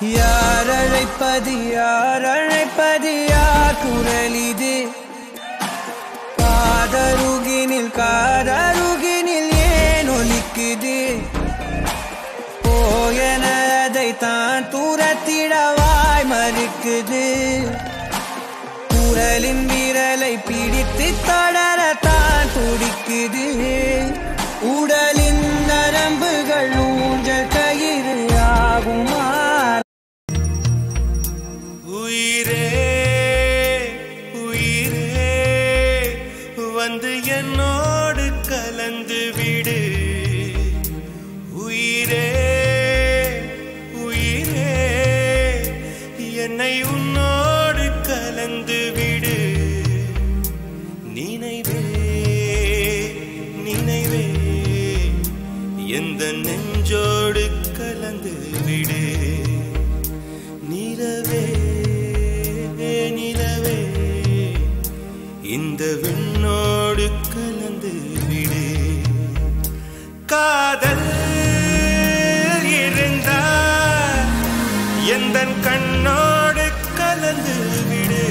யார் அழைப்பது யார் அழைப்பது யார் குரல் இது காதருகினில் காதருகினில் ஏன் ஒலிக்குது போயன அதை தான் தூரத்திடவாய் மறுக்குது குரலின் விரலை பிடித்து தொடரத்தான் துடிக்குது உடலின் நரம்புகள் ஊஞ்சல் கயிறு ஆகுமா உயிரே உயிரே வந்து என்னோடு கலந்து விடு உயிரே உயிரே என்னை உன்னோடு கலந்து விடு நினைவே நினைவே எந்த நெஞ்சோடு கலந்து விடு நிலவே நிலவே இந்த விண்ணோடு கலந்து விடு காதல் இருந்தால் எந்த கண்ணோடு கலந்து விடு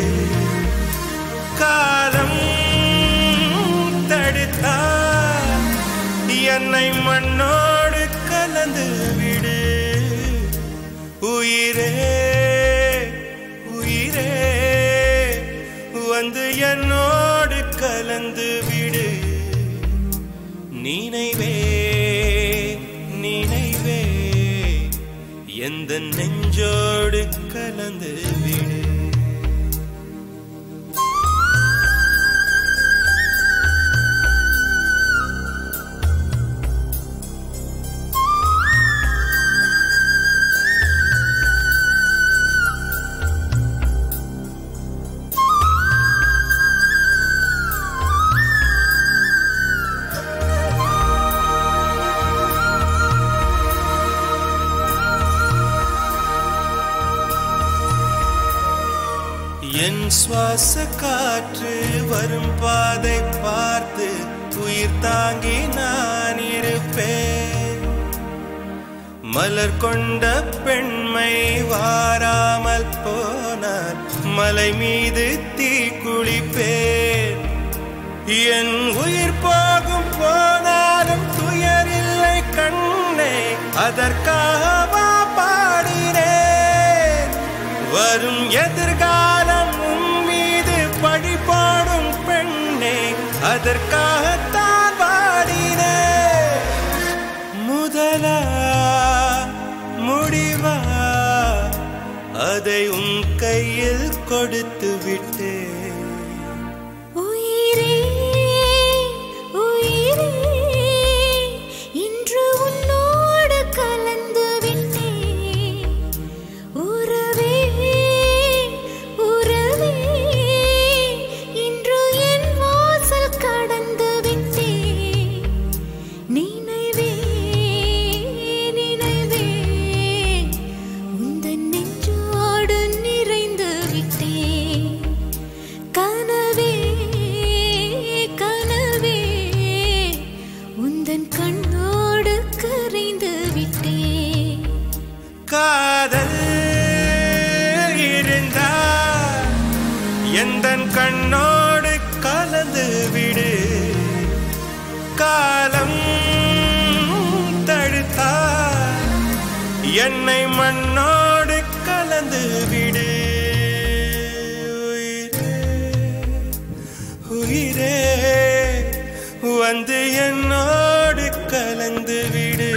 காலம் தடுத்தால் என்னை மண்ணோடு கலந்து விடு உயிரே உயிரே வந்து என்னோடு கலந்து விடு நினைவே நினைவே எந்த நெஞ்சோடு கலந்து விடு என் சுவாச காற்று வரும் பாதை பார்த்து உயிர் தாங்கி நான் இருப்பேன் மலர் கொண்ட பெண்மை வாராமல் போனார் மலை மீது தீ குளிப்பேன் என் உயிர் போகும் போனாலும் துயரில்லை கண்ணே அதற்காக பாடினேன் வரும் எதிர்காலம் உன் மீது பழி போடும் பெண்ணே அதற்காகத்தான் பாடினேன் முதலா முடிவா அதை உன் கையில் கொடுத்து விட்டேன் உயிரே உயிரே இன்று உன்னோடு கலந்து விட்டேன் உறவே உறவே இன்று என் வாசல் கடந்து விட்டேன் நினைவே நினைவே உந்தன் நெஞ்சோடு நிறைந்து விட்டேன் கனவே கனவே உந்தன் கண்ணோடு கரைந்து விட்டேன் காதல் இருந்தா எந்த கண்ணோடு கலந்து விடு காலம் தடுத்தா என்னை மண்ணோடு கலந்து விடு உயிரே, உயிரே வந்து என்னோடு கலந்து விடு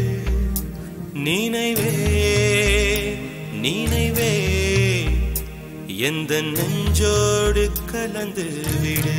நினைவே நினைவே எந்த நெஞ்சோடு கலந்து விடு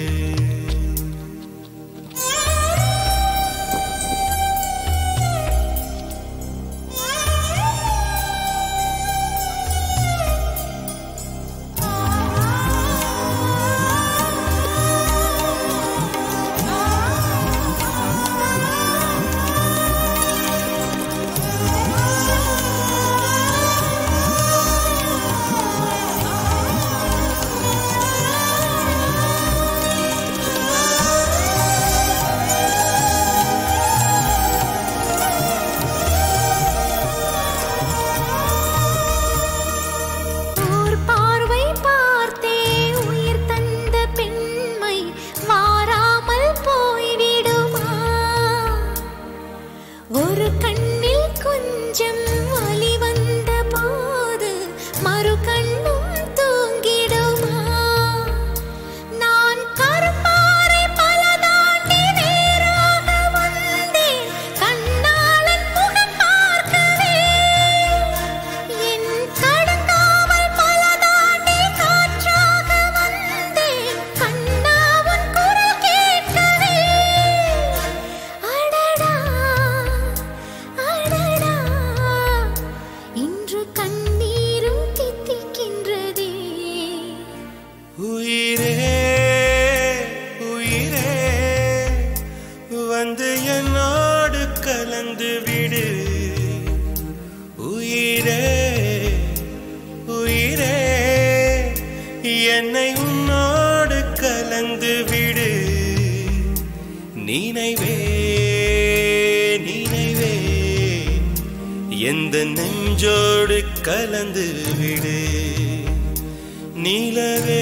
கண்ணீரும் தித்திக்கின்றதே உயிரே உயிரே வந்து என்னோடு கலந்து விடு உயிரே உயிரே என்னை உன்னோடு கலந்து விடு நினைவே நினைவே எந்த நெஞ்சோடு கலந்து விடு நிலவே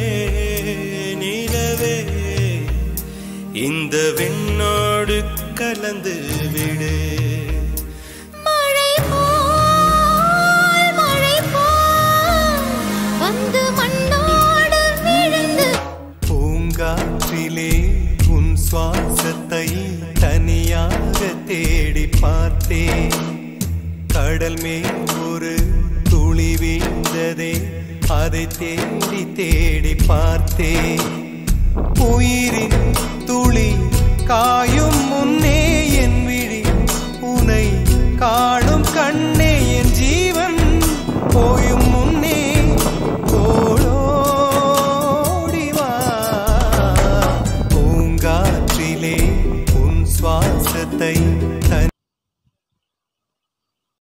நிலவே இந்த விண்ணோடு கலந்து விடு மழை போல் மழை போல் வந்து மண்ணோடு விழுந்து பூங்காற்றிலே உன் சுவாசத்தை தனியாக தேடி பார்த்தேன் கடல் மேல் ஒரு துளி வீழ்ந்ததே அதை தேடி தேடி பார்த்தேன் உயிரின் துளி காயும் முன்னே என் விழி உனை காணும் கண்ணே என் ஜீவன் போயும் முன்னே ஓடோடி வா பூங்காற்றிலே உன் சுவாசத்தை தனி